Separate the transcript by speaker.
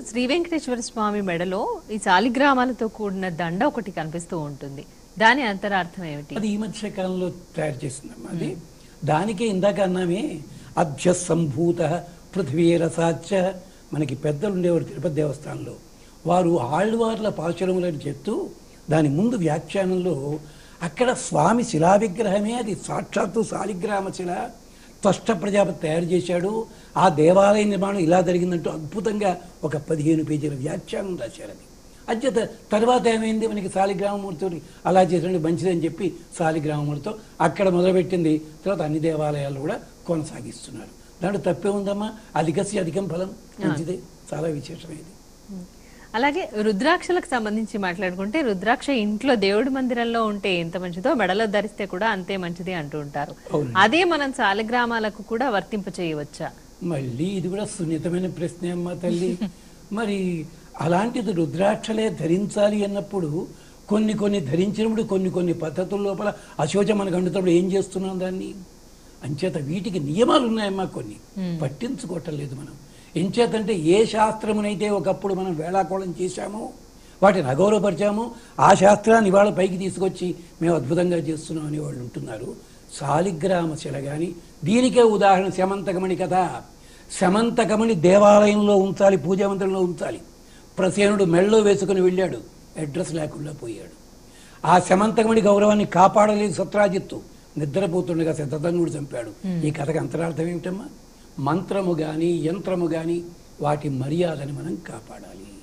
Speaker 1: శ్రీ వెంకటేశ్వర స్వామి మెడలో ఈ శాలిగ్రామాలతో కూడిన దండ ఒకటి కనిపిస్తూ ఉంటుంది దాని అంతరార్థం ఏమిటి
Speaker 2: అది ఈ మధ్య కాలంలో తయారు చేసిందమ్మా అది దానికే ఇందాక అన్నామే అభ్య సంభూత పృథ్వీరసాచ మనకి పెద్దలు ఉండేవారు తిరుపతి దేవస్థానంలో వారు ఆళ్వార్ల పాచురములని చెప్తూ దాని ముందు వ్యాఖ్యానంలో అక్కడ స్వామి శిలా విగ్రహమే అది సాక్షాత్తు శాలిగ్రామ శిల త్వష్ట ప్రజాపతి తయారు చేశాడు ఆ దేవాలయ నిర్మాణం ఇలా జరిగిందంటూ అద్భుతంగా ఒక పదిహేను పేజీల వ్యాఖ్యానం రాశారు అది అధ్యత తర్వాత ఏమైంది మనకి శాలిగ్రామమూర్తితో అలా చేసినట్టు మంచిదని చెప్పి శాలిగ్రామమూర్తితో అక్కడ మొదలుపెట్టింది తర్వాత అన్ని దేవాలయాలు కూడా కొనసాగిస్తున్నారు దాంట్లో తప్పే ఉందమ్మా అధికసి అధికం ఫలం మంచిదే చాలా విశేషమైంది
Speaker 1: అలాగే రుద్రాక్షలకు సంబంధించి మాట్లాడుకుంటే రుద్రాక్ష ఇంట్లో దేవుడి మందిరంలో ఉంటే ఎంత మంచిదో మెడలో ధరిస్తే కూడా అంతే మంచిది అంటూ ఉంటారు
Speaker 2: అవును.
Speaker 1: అదే మనం శాలిగ్రామాలకు కూడా వర్తింప చేయవచ్చా
Speaker 2: మళ్ళీ ఇది కూడా సున్నితమైన ప్రశ్నే అమ్మా తల్లి మరి అలాంటిది రుద్రాక్షలే ధరించాలి అన్నప్పుడు కొన్ని కొన్ని ధరించినప్పుడు కొన్ని కొన్ని పద్ధతుల లోపల అశోచ మనకు అంటున్నప్పుడు ఏం చేస్తున్నాం దాన్ని అంచేత వీటికి నియమాలు ఉన్నాయమ్మా కొన్ని పట్టించుకోవటం లేదు మనం ఎంచేతంటే ఏ శాస్త్రమునైతే ఒకప్పుడు మనం వేళాకోళం చేశామో వాటిని అగౌరవపరిచాము ఆ శాస్త్రాన్ని ఇవాళ పైకి తీసుకొచ్చి మేము అద్భుతంగా చేస్తున్నాం అని వాళ్ళు ఉంటున్నారు శాలిగ్రామ శిల కానీ దీనికే ఉదాహరణ శమంతకమణి కథ శమంతకమణి దేవాలయంలో ఉంచాలి పూజామందిరంలో ఉంచాలి ప్రసేనుడు మెళ్ళో వేసుకుని వెళ్ళాడు అడ్రస్ లేకుండా పోయాడు ఆ శమంతకమణి గౌరవాన్ని కాపాడలేదు సత్రాజిత్తు నిద్రపోతుండగా శతధనుడు చంపాడు ఈ కథకు అంతరార్థం ఏమిటమ్మా మంత్రము గాని యంత్రము గాని వాటి మర్యాదని మనం కాపాడాలి